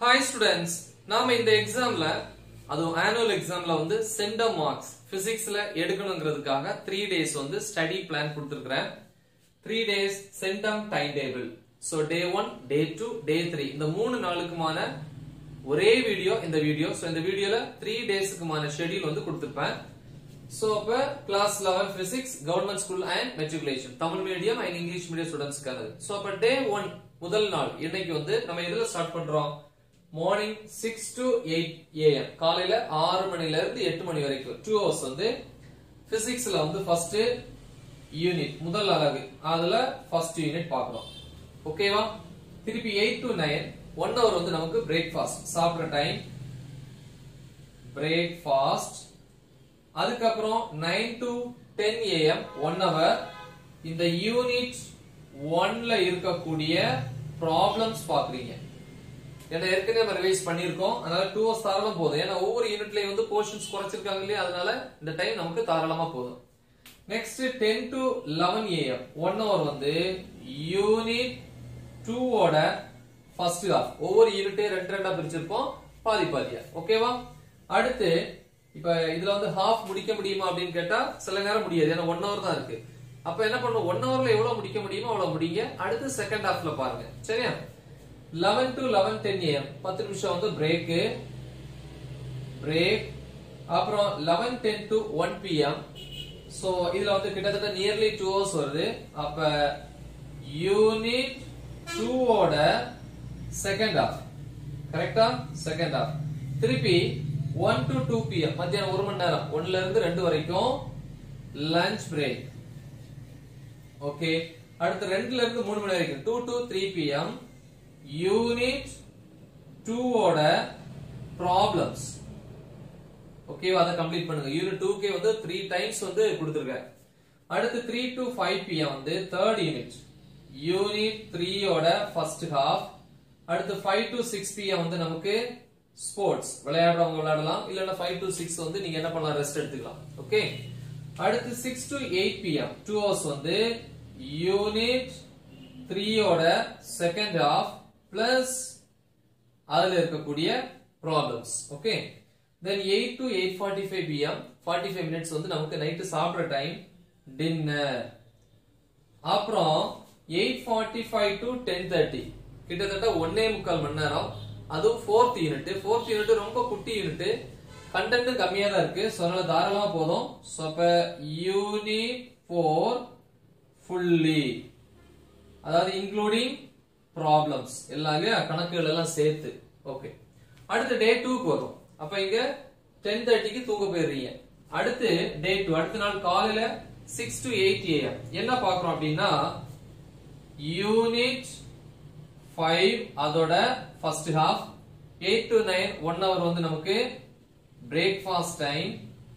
hi students நாம இந்த எக்ஸாம்ல அதுவும் ஆனுவல் எக்ஸாம்ல வந்து சென்டம் மார்க்ஸ் பிசிக்ஸ்ல எடுக்கணுங்கிறதுக்காக த்ரீ டேஸ் வந்து ஸ்டடி பிளான் கொடுத்துருக்கிறேன் three days centum time table so day one day two day three இந்த மூணு நாளுக்குமான ஒரே வீடியோ இந்த வீடியோ ஸோ இந்த வீடியோல த்ரீ டேஸ்க்குமான ஷெட்யூல் வந்து கொடுத்துருப்பேன் ஸோ அப்ப class level physics government school and matriculation Tamil medium and English medium ஸ்டூடெண்ட்ஸ்க்கானது ஸோ அப்ப டே ஒன் முதல் நாள் இன்னைக்கு வந்து நம்ம எதுல ஸ்டார்ட் பண்றோம் morning six to eight AM காலையில ஆறு மணில இருந்து எட்டு மணி வரைக்கும் டூ ஹவர்ஸ் வந்து பிசிக்ஸ்ல வந்து ஃபர்ஸ்ட் யூனிட் முதல் அலகு அதுல ஃபர்ஸ்ட் யூனிட் பார்க்கிறோம் ஓகேவா திருப்பி eight to nine one hour வந்து நமக்கு பிரேக்ஃபாஸ்ட் சாப்பிட்ற டைம் பிரேக்ஃபாஸ்ட் அதுக்கப்புறம் nine to ten AM one hour இந்த யூனிட் ஒன்ல இருக்கக்கூடிய ப்ராப்ளம்ஸ் பாக்குறீங்க ஏன்னா ஏற்கனவே நம்ம ரிவைஸ் பண்ணியிருக்கோம் அதனால டூ ஹவர்ஸ் தாராளம் போதும் ஏன்னா ஒவ்வொரு யூனிட்லயும் வந்து போர்ஷன்ஸ் குறைச்சிருக்காங்க இல்லையா அதனால இந்த டைம் நமக்கு தாராளமா போதும் next ten to eleven AM one hour வந்து யூனிட் டூவோட ஃபர்ஸ்ட் ஹாஃப் ஒவ்வொரு யூனிட்டே ரெண்டு ரெண்டா பிரிச்சிருப்போம் பாதி பாதியா ஓகேவா அடுத்து இப்ப இதுல வந்து ஹாஃப் முடிக்க முடியுமா அப்படின்னு கேட்டா சில நேரம் முடியாது ஏன்னா ஒன் ஹவர் தான் இருக்கு அப்ப என்ன பண்ணுவோம் ஒன் ஹவர்ல எவ்வளவு முடிக்க முடியுமோ அவ்வளவு முடிங்க அடுத்து செகண்ட் ஹாஃப்ல பாருங்க சரியா eleven to eleven ten AM பத்து நிமிஷம் வந்து பிரேக்கு பிரேக் அப்புறம் eleven ten to one PM so இதுல வந்து கிட்டத்தட்ட நியர்லி டூ ஹவர்ஸ் வருது அப்ப யூனிட் டூவோட செகண்ட் ஹாஃப் கரெக்டா செகண்ட் ஹாஃப் திருப்பி ஒன் டு டூ பிஎம் மத்தியானம் ஒரு மணி நேரம் ஒன்னுல இருந்து ரெண்டு வரைக்கும் லஞ்ச் பிரேக் ஓகே அடுத்து ரெண்டுல இருந்து மூணு மணி வரைக்கும் two to three PM unit டூவோட ப்ராப்ளம்ஸ் ஓகேவா அதை கம்ப்ளீட் பண்ணுங்க யூனிட் டூக்கே வந்து த்ரீ டைம்ஸ் வந்து கொடுத்துருக்கேன் அடுத்து த்ரீ டு ஃபைவ் பிஎம் வந்து தேர்ட் யூனிட் யூனிட் த்ரீயோட ஃபர்ஸ்ட் ஹாஃப் அடுத்து ஃபைவ் டு சிக்ஸ் பிஎம் வந்து நமக்கு ஸ்போர்ட்ஸ் விளையாடுறவங்க விளையாடலாம் இல்லைன்னா ஃபைவ் டு சிக்ஸ் வந்து நீங்க என்ன பண்ணலாம் ரெஸ்ட் எடுத்துக்கலாம் ஓகே அடுத்து six to eight PM two hours வந்து யூனிட் த்ரீயோட செகண்ட் ஹாஃப் பிளஸ் அதுல இருக்கக்கூடிய problems okay then eight to eight forty five PM forty five minutes வந்து நமக்கு நைட்டு சாப்பிட்ற டைம் டின்னர் அப்புறம் eight forty five to ten thirty கிட்டத்தட்ட ஒன்னே முக்கால் மணி நேரம் அதுவும் ஃபோர்த் யூனிட் ஃபோர்த் யூனிட் ரொம்ப குட்டி யூனிட் கண்டென்ட் கம்மியா தான் இருக்கு ஸோ அதனால தாராளமா போதும் ஸோ அப்ப யூனிட் ஃபோர் ஃபுல்லி அதாவது இன்க்ளூடிங் ப்ராப்ளம்ஸ் எல்லாம் இல்லையா கணக்குகள் எல்லாம் சேர்த்து ஓகே அடுத்து டே டூக்கு வரும் அப்ப இங்க டென் தேர்ட்டிக்கு தூங்க போயிடுறீங்க அடுத்து டே டூ அடுத்த நாள் காலையில சிக்ஸ் டு எயிட் ஏஎம் என்ன பாக்குறோம் அப்படின்னா யூனிட் ஃபைவ் அதோட first half eight to nine one hour வந்து நமக்கு பிரேக்ஃபாஸ்ட் டைம்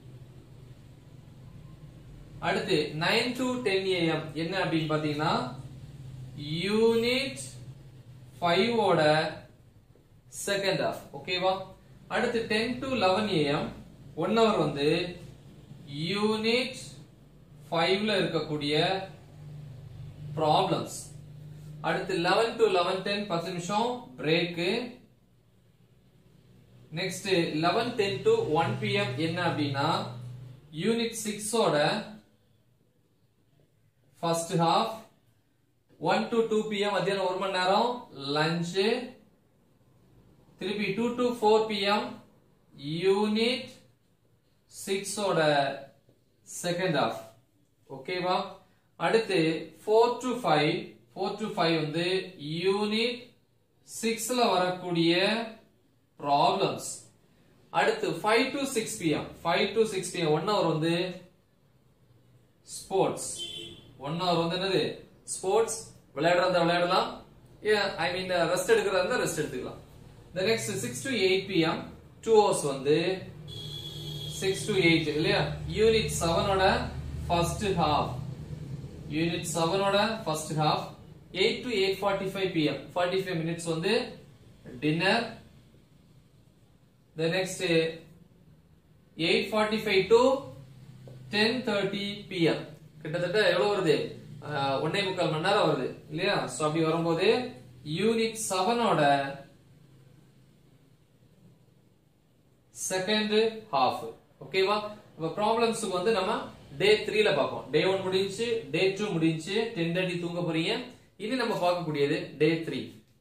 அடுத்து நைன் டு டென் ஏஎம் என்ன அப்படின்னு பாத்தீங்கன்னா யூனிட் ஃபைவோட செகண்ட் ஹாஃப் ஓகேவா அடுத்து ten to eleven AM one hour வந்து யூனிட் ஃபைவ்ல இருக்கக்கூடிய ப்ராப்ளம்ஸ் அடுத்து லெவன் டு லெவன் டென் பத்து நிமிஷம் break next eleven ten to one PM என்ன அப்படின்னா யூனிட் சிக்ஸோட first half one to two PM மத்தியானம் ஒரு மணி நேரம் லஞ்சு திருப்பி two to four PM unit சிக்ஸோட செகண்ட் ஹாஃப் ஓகேவா அடுத்து four to five four to five வந்து யூனிட் சிக்ஸ்ல வரக்கூடிய ப்ராப்ளம்ஸ் அடுத்து five to six PM five to six PM one hour வந்து ஸ்போர்ட்ஸ் ஒன் ஹவர் வந்து என்னது ஸ்போர்ட்ஸ் விளையாடுறதா விளையாடலாம் ஐ மீன் ரெஸ்ட் எடுக்கிறதா இருந்தா ரெஸ்ட் எடுத்துக்கலாம் the next 6 to 8 pm 2 hours வந்து 6 to 8 இல்லையா யூனிட் 7 ஓட ஃபர்ஸ்ட் ஹாஃப் யூனிட் 7 ஓட first half 8 to 8:45 pm 45 minutes வந்து dinner the next 8:45 to 10:30 pm கிட்டத்தட்ட எவ்வளவு வருது அஹ், ஒண்ணே முக்கால் மணி நேரம் வருது இல்லையா சோ அப்படி வரும்போது யூனிட் செவனோட செகண்ட் ஹாஃப் ஓகேவா இப்ப ப்ராப்ளம்ஸ்க்கு வந்து நம்ம டே த்ரீல பார்ப்போம் டே ஒன் முடிஞ்சு டே டூ முடிஞ்சு டென் தேர்ட்டி தூங்க போறீங்க இனி நம்ம பார்க்கக்கூடியது டே த்ரீ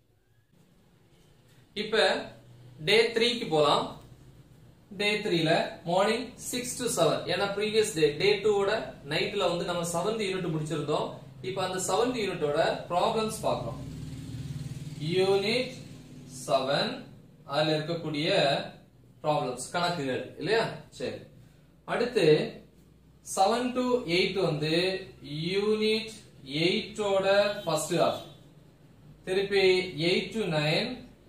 இப்ப டே த்ரீக்கு போலாம் டே த்ரீல மார்னிங் சிக்ஸ் டு செவன் ஏன்னா ப்ரீவியஸ் டே டே டூவோட நைட்ல வந்து நம்ம செவன்த் யூனிட் முடிச்சிருந்தோம் இப்ப அந்த செவன்த் யூனிட்டோட ப்ராப்ளம்ஸ் பார்க்கிறோம் யூனிட் செவன் அதுல இருக்கக்கூடிய ப்ராப்ளம்ஸ் கணக்குகள் இல்லையா சரி அடுத்து செவன் டு எயிட் வந்து யூனிட் எயிட்டோட ஃபர்ஸ்ட் ஹாஃப் திருப்பி எயிட் டு நைன்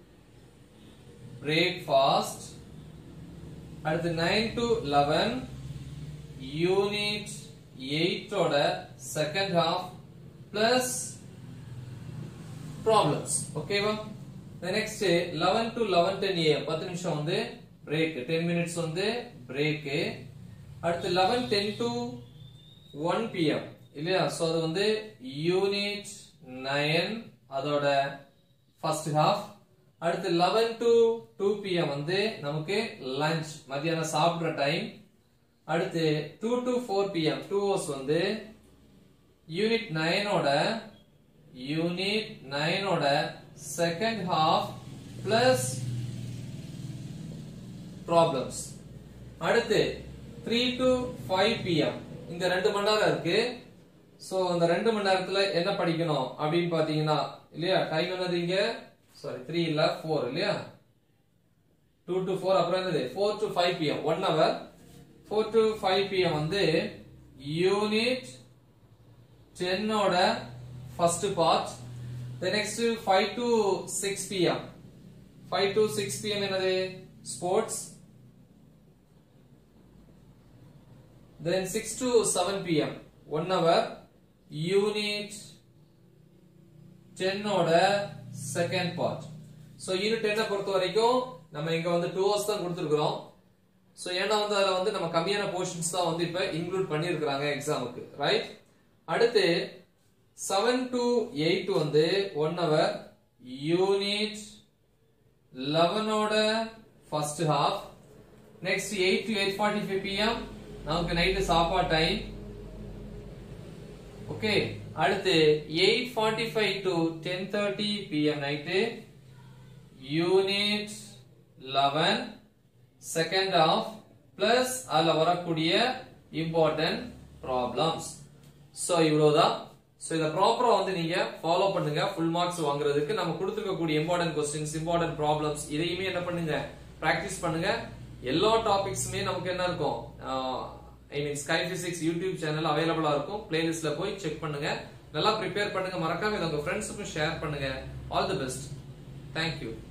பிரேக்ஃபாஸ்ட் அடுத்து நைன் டு லெவன் யூனிட் எயிட்டோட செகண்ட் ஹாஃப் பிளஸ் ப்ராப்ளம்ஸ் ஓகேவா next eleven to eleven ten AM பத்து நிமிஷம் வந்து பிரேக் டென் மினிட்ஸ் வந்து பிரேக் அடுத்து eleven ten to one PM இல்லையா சோ அது வந்து யூனிட் நைன் அதோட ஃபர்ஸ்ட் ஹாஃப் அடுத்து லெவன் டு டூ பிஎம் வந்து நமக்கு லஞ்ச் மத்தியானம் சாப்பிடுற டைம் அடுத்து two to four PM two hours வந்து யூனிட் நைனோட யூனிட் நைனோட செகண்ட் ஹாஃப் பிளஸ் ப்ராப்ளம்ஸ் அடுத்து த்ரீ டு ஃபைவ் பிஎம் இந்த ரெண்டு மணி நேரம் இருக்கு சோ அந்த ரெண்டு மணி நேரத்துல என்ன படிக்கணும் அப்படின்னு பாத்தீங்கன்னா இல்லையா டைம் என்னது இங்க சாரி த்ரீ இல்ல ஃபோர் இல்லையா டூ டு ஃபோர் அப்புறம் என்னது four to five PM one hour four to five PM வந்து யூனிட் டென்னோட first part next five to six PM five to six PM என்னது sports then 6 to 7 pm 1 hour unit 10 ஓட second part so unit 10 பொறுத்த வரைக்கும் நம்ம இங்க வந்து 2 hours தான் கொடுத்திருக்கிறோம் சோ ஏன்னா வந்து அதுல வந்து நம்ம கம்மியான போர்ஷன்ஸ் தான் வந்து இப்ப இன்க்ளூட் பண்ணியிருக்கிறாங்க எக்ஸாமுக்கு ரைட் அடுத்து 7 to 8 வந்து 1 hour யூனிட் 11 ஓட first half next 8 to 8:45 pm நமக்கு நைட்டு சாப்பாடு டைம் ஓகே அடுத்து 8:45 to 10:30 pm night unit 11 second half plus அதுல வரக்கூடிய இம்பார்ட்டன்ட் ப்ராப்ளம்ஸ் சோ இவ்வளவுதான் சோ இத ப்ராப்பரா வந்து நீங்க ஃபாலோ பண்ணுங்க ஃபுல் மார்க்ஸ் வாங்குறதுக்கு நம்ம கொடுத்துருக்கக்கூடிய இம்பார்ட்டன்ட் கொஸ்டின்ஸ் இம்பார்ட்டன்ட் ப்ராப்ளம்ஸ் இதையுமே என்ன பண்ணுங்க பிராக்டிஸ் பண்ணுங்க எல்லா டாபிக்ஸுமே நமக்கு என்ன இருக்கும் I mean Sky Physics YouTube channel அவைலபிளா இருக்கும் பிளேலிஸ்ட்ல போய் செக் பண்ணுங்க நல்லா ப்ரிப்பேர் பண்ணுங்க மறக்காம இதை உங்க ஃப்ரெண்ட்ஸுக்கும் ஷேர் பண்ணுங்க ஆல் தி பெஸ்ட் தேங்க்யூ